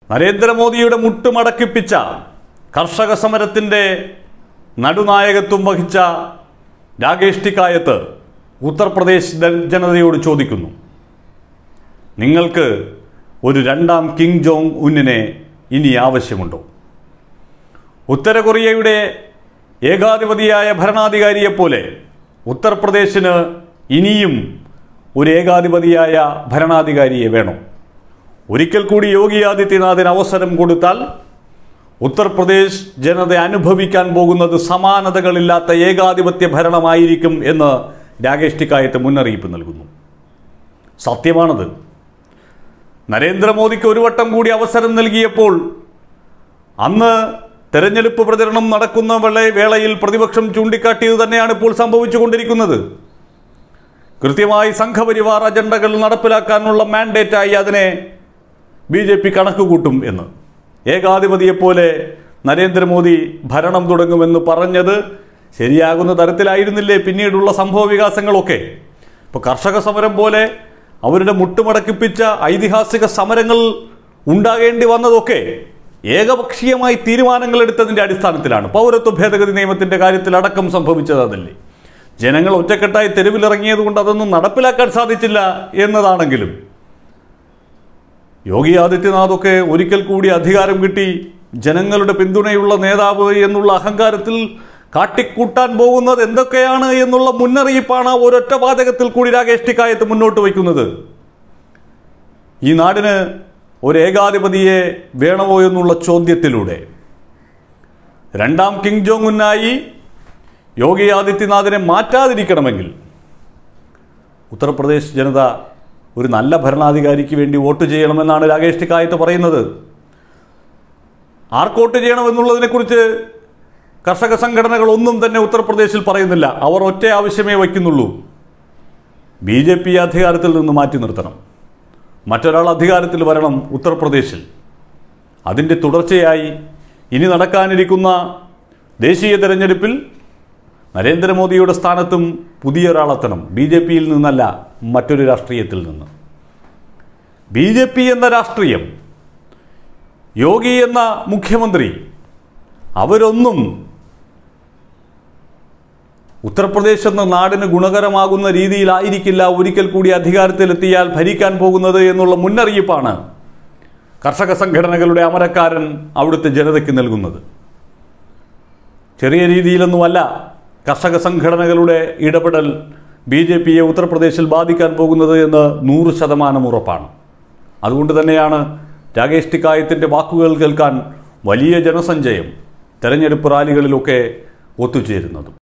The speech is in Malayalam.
നരേന്ദ്രമോദിയുടെ മുട്ടുമടക്കിപ്പിച്ച കർഷക സമരത്തിൻ്റെ നടുനായകത്വം വഹിച്ച രാകേഷ് ടിക്കായത്ത് ഉത്തർപ്രദേശ് ദ- ജനതയോട് ചോദിക്കുന്നു നിങ്ങൾക്ക് ഒരു രണ്ടാം കിങ് ജോങ് ഉന്നിനെ ഇനി ആവശ്യമുണ്ടോ ഉത്തര കൊറിയയുടെ ഏകാധിപതിയായ ഭരണാധികാരിയെപ്പോലെ ഉത്തർപ്രദേശിന് ഇനിയും ഒരു ഏകാധിപതിയായ ഭരണാധികാരിയെ വേണം ഒരിക്കൽ കൂടി യോഗി ആദിത്യനാഥിന് അവസരം കൊടുത്താൽ ഉത്തർപ്രദേശ് ജനത അനുഭവിക്കാൻ പോകുന്നത് സമാനതകളില്ലാത്ത ഏകാധിപത്യ ഭരണമായിരിക്കും എന്ന് രാകേഷ് ടിക്കായത്ത് മുന്നറിയിപ്പ് നൽകുന്നു സത്യമാണത് നരേന്ദ്രമോദിക്ക് ഒരു വട്ടം കൂടി അവസരം നൽകിയപ്പോൾ അന്ന് തെരഞ്ഞെടുപ്പ് പ്രചരണം നടക്കുന്ന വേള- വേളയിൽ പ്രതിപക്ഷം ചൂണ്ടിക്കാട്ടിയത് തന്നെയാണ് ഇപ്പോൾ സംഭവിച്ചുകൊണ്ടിരിക്കുന്നത് കൃത്യമായി സംഘപരിവാർ അജണ്ടകൾ നടപ്പിലാക്കാനുള്ള മാൻഡേറ്റായി അതിനെ ബി ജെ പി കണക്കുകൂട്ടും എന്ന് ഏകാധിപതിയെപ്പോലെ നരേന്ദ്രമോദി ഭരണം തുടങ്ങുമെന്ന് പറഞ്ഞത് ശരിയാകുന്ന തരത്തിലായിരുന്നില്ലേ പിന്നീടുള്ള സംഭവ വികാസങ്ങളൊക്കെ ഇപ്പോൾ കർഷക സമരം പോലെ അവരുടെ മുട്ടുമടക്കിപ്പിച്ച ഐതിഹാസിക സമരങ്ങൾ ഉണ്ടാകേണ്ടി വന്നതൊക്കെ ഏകപക്ഷീയമായി തീരുമാനങ്ങൾ എടുത്തതിൻ്റെ അടിസ്ഥാനത്തിലാണ് പൗരത്വ ഭേദഗതി നിയമത്തിൻ്റെ കാര്യത്തിൽ അടക്കം സംഭവിച്ചത് അതല്ലേ ജനങ്ങൾ ഒറ്റക്കെട്ടായി തെരുവിലിറങ്ങിയത് കൊണ്ട് അതൊന്നും നടപ്പിലാക്കാൻ സാധിച്ചില്ല എന്നതാണെങ്കിലും യോഗി ആദിത്യനാഥൊക്കെ ഒരിക്കൽ കൂടി അധികാരം കിട്ടി ജനങ്ങളുടെ പിന്തുണയുള്ള നേതാവ് എന്നുള്ള അഹങ്കാരത്തിൽ കാട്ടിക്കൂട്ടാൻ പോകുന്നത് എന്തൊക്കെയാണ് എന്നുള്ള മുന്നറിയിപ്പാണ് ആ ഒരൊറ്റ വാചകത്തിൽ കൂടി രാകേഷ് ടിക്കായത്ത് മുന്നോട്ട് വയ്ക്കുന്നത് ഈ നാടിന് ഒരു ഏകാധിപതിയെ വേണമോ എന്നുള്ള ചോദ്യത്തിലൂടെ രണ്ടാം കിങ് ജോങ് ഉന്നായി യോഗി ആദിത്യനാഥിനെ മാറ്റാതിരിക്കണമെങ്കിൽ ഉത്തർപ്രദേശ് ജനത ഒരു നല്ല ഭരണാധികാരിക്ക് വേണ്ടി വോട്ട് ചെയ്യണമെന്നാണ് രാകേഷ് ടിക്കായത്ത് പറയുന്നത് ആർക്ക് വോട്ട് ചെയ്യണമെന്നുള്ളതിനെക്കുറിച്ച് കർഷക സംഘടനകൾ ഒന്നും തന്നെ ഉത്തർപ്രദേശിൽ പറയുന്നില്ല അവർ ഒറ്റ ആവശ്യമേ വയ്ക്കുന്നുള്ളൂ ബി ജെ പി അധികാരത്തിൽ നിന്ന് മാറ്റി നിർത്തണം മറ്റൊരാൾ അധികാരത്തിൽ വരണം ഉത്തർപ്രദേശിൽ അതിൻ്റെ തുടർച്ചയായി ഇനി നടക്കാനിരിക്കുന്ന ദേശീയ തെരഞ്ഞെടുപ്പിൽ നരേന്ദ്രമോദിയുടെ സ്ഥാനത്തും പുതിയൊരാളെത്തണം ബി ജെ പിയിൽ നിന്നല്ല മറ്റൊരു രാഷ്ട്രീയത്തിൽ നിന്ന് ബി ജെ പി എന്ന രാഷ്ട്രീയം യോഗി എന്ന മുഖ്യമന്ത്രി അവരൊന്നും ഉത്തർപ്രദേശ് എന്ന നാടിന് ഗുണകരമാകുന്ന രീതിയിലായിരിക്കില്ല ഒരിക്കൽ കൂടി അധികാരത്തിലെത്തിയാൽ ഭരിക്കാൻ പോകുന്നത് എന്നുള്ള മുന്നറിയിപ്പാണ് കർഷക സംഘടനകളുടെ അമരക്കാരൻ അവിടുത്തെ ജനതയ്ക്ക് നൽകുന്നത് ചെറിയ രീതിയിലൊന്നുമല്ല കർഷക സംഘടനകളുടെ ഇടപെടൽ ബി ജെ പിയെ ഉത്തർപ്രദേശിൽ ബാധിക്കാൻ പോകുന്നത് എന്ന് നൂറ് ശതമാനം ഉറപ്പാണ് അതുകൊണ്ട് തന്നെയാണ് രാകേഷ് ടിക്കായത്തിൻ്റെ വാക്കുകൾ കേൾക്കാൻ വലിയ ജനസഞ്ചയം തെരഞ്ഞെടുപ്പ് റാലികളിലൊക്കെ ഒത്തുചേരുന്നതും